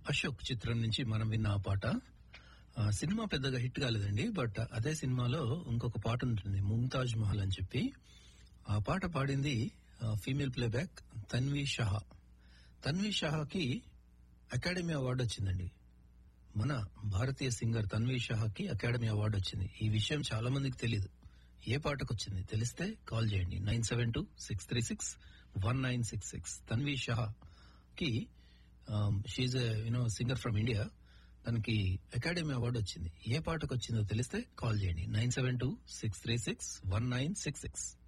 అశోక్ చిత్రం నుంచి మనం విన్న ఆ పాట ఆ, సినిమా పెద్దగా హిట్ కాలేదండి బట్ అదే సినిమాలో ఇంకొక పాట ఉంటుంది ముంతాజ్ మహల్ అని చెప్పి ఆ పాట పాడింది ఫీమేల్ ప్లేబ్యాక్ తన్వీ షహా తన్వీ షహాకి అకాడమీ అవార్డు వచ్చిందండి మన భారతీయ సింగర్ తన్వీ షహాకి అకాడమీ అవార్డు వచ్చింది ఈ విషయం చాలా మందికి తెలియదు ఏ పాటకు వచ్చింది తెలిస్తే కాల్ చేయండి nine seven two six three six one nine six six Tanvi Shah కి she's you know singer from India తనకి అకాడమీ అవార్డు వచ్చింది ఏ పాటకు వచ్చిందో తెలిస్తే కాల్ చేయండి nine seven two six three six one nine six six